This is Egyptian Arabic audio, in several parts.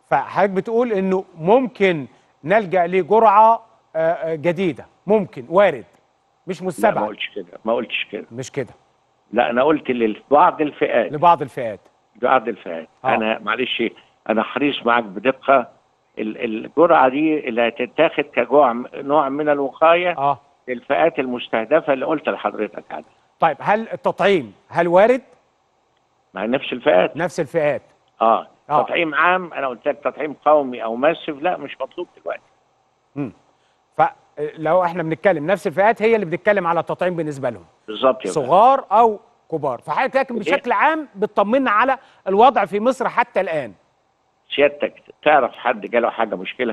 فحضرتك بتقول انه ممكن نلجا لجرعه آه، آه، جديده ممكن وارد مش لا ما مستبعد قلتش كده ما قلتش كده مش كده لا انا قلت لبعض الفئات لبعض الفئات بعض الفئات آه. انا معلش انا حريص معاك بدقه ال- الجرعه دي اللي هتتاخد كجوع نوع من الوقايه اه للفئات المستهدفه اللي قلت لحضرتك عنها طيب هل التطعيم هل وارد مع نفس الفئات نفس الفئات اه آه. تطعيم عام انا قلت لك تطعيم قومي او ماسف لا مش مطلوب دلوقتي مم. فلو احنا بنتكلم نفس الفئات هي اللي بنتكلم على التطعيم بالنسبه لهم بالظبط يا فندم. صغار او كبار فحضرتك لكن بشكل عام بتطمنا على الوضع في مصر حتى الان سيادتك تعرف حد جاله حاجه مشكله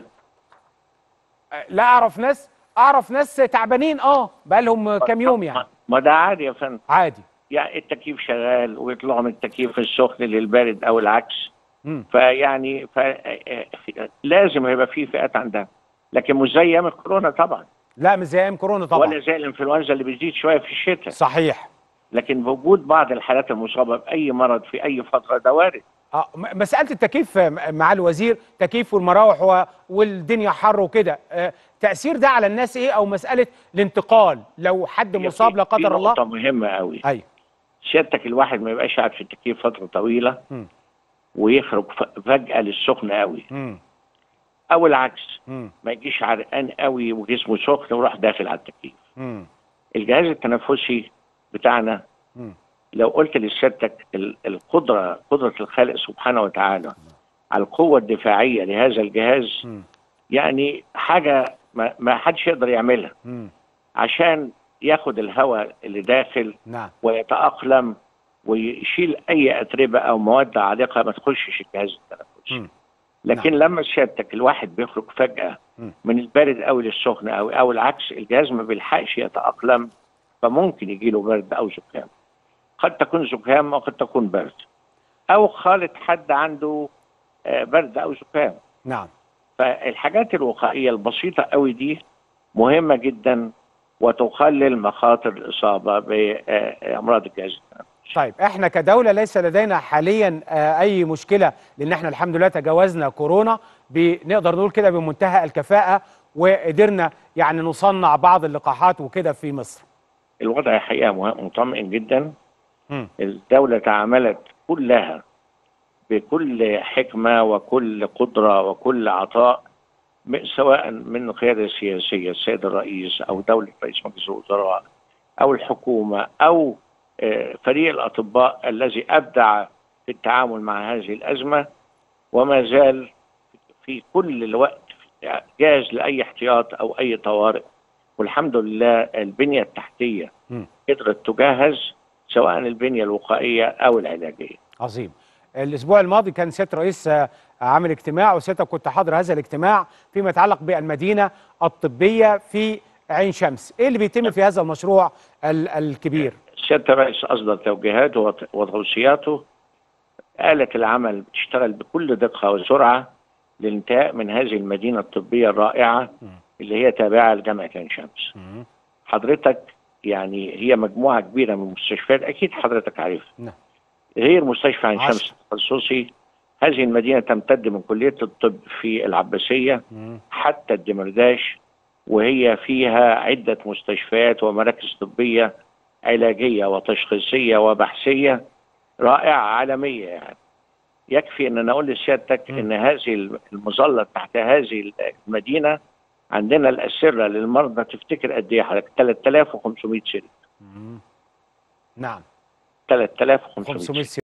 آه، لا اعرف ناس اعرف ناس تعبانين اه بقى لهم كام يوم يعني ما- ما ده عادي يا فندم عادي يعني التكييف شغال ويطلعوا من التكييف السخن للبارد او العكس مم. فيعني ف... لازم هيبقى في فئات عندها لكن مش زي ايام الكورونا طبعا لا مش زي ايام كورونا طبعا ولا زي الانفلونزا اللي بتزيد شويه في الشتاء صحيح لكن بوجود بعض الحالات المصابه باي مرض في اي فتره ده وارد اه م- مساله التكييف آه، م- مع الوزير تكييف والمراوح و- والدنيا حر وكده آه، تاثير ده على الناس ايه او مساله الانتقال لو حد هي مصاب في- لا في قدر الله نقطه مهمه قوي ايوه سيادتك الواحد ما يبقاش قاعد في التكييف فتره طويله مم. ويخرج ف- فجاه للسخن قوي مم. او العكس مم. ما يجيش عرقان قوي وجسمه سخن وراح داخل على التكييف مم. الجهاز التنفسي بتاعنا مم. لو قلت لسيادتك ال- القدره قدره الخالق سبحانه وتعالى على القوه الدفاعيه لهذا الجهاز مم. يعني حاجه ما, ما حدش يقدر يعملها مم. عشان ياخد الهواء اللي داخل نعم ويتاقلم ويشيل اي اتربه او مواد عالقه ما تخشش الجهاز التنفسي مم. لكن لما سيادتك الواحد بيخرج فجاه مم. من البارد قوي للسخن قوي او العكس الجهاز ما بيلحقش يتاقلم فممكن يجي له برد او زكام قد تكون زكام وقد تكون برد او خالط حد عنده آه، برد او زكام نعم فالحاجات الوقائيه البسيطه قوي دي مهمه جدا وتقلل مخاطر الاصابه بامراض الجهاز التنفسي طيب احنا كدوله ليس لدينا حاليا آه، اي مشكله لان احنا الحمد لله تجاوزنا كورونا بنقدر نقول كده بمنتهى الكفاءه وقدرنا يعني نصنع بعض اللقاحات وكده في مصر الوضع حقيقه مه- مطمئن جدا مم. الدولة تعاملت كلها بكل حكمة وكل قدرة وكل عطاء م- سواء من القيادة السياسية السيد الرئيس أو دولة رئيس مجلس الوزراء أو الحكومة أو آه، فريق الأطباء الذي أبدع في التعامل مع هذه الأزمة وما زال في كل الوقت جاهز لأي احتياط أو أي طوارئ والحمد لله البنية التحتية مم. قدرت تجهز سواء البنية الوقائية أو العلاجية عظيم الاسبوع الماضي كان سياده الرئيس آه، عامل اجتماع وسيادتك كنت حاضر هذا الاجتماع فيما يتعلق بالمدينه الطبيه في عين شمس ايه اللي بيتم في هذا المشروع ال- الكبير سيادة الرئيس أصدر توجيهاته وت- وتوصياته آلة العمل بتشتغل بكل دقة وسرعة للانتهاء من هذه المدينة الطبية الرائعة اللي هي تابعة لجامعة عين شمس مم. حضرتك يعني هي مجموعة كبيرة من المستشفيات أكيد حضرتك عارفها نعم غير مستشفى عين عشرة. شمس التخصصي هذه المدينة تمتد من كلية الطب في العباسية مم. حتى الدمرداش وهي فيها عدة مستشفيات ومراكز طبية علاجية وتشخيصية وبحثية رائعة عالمية يعني يكفي ان انا اقول لسيادتك مم. ان هذه المظله تحت هذه المدينه عندنا الاسره للمرضى تفتكر قد ايه حضرتك 3500 سرير مم. نعم 3500 500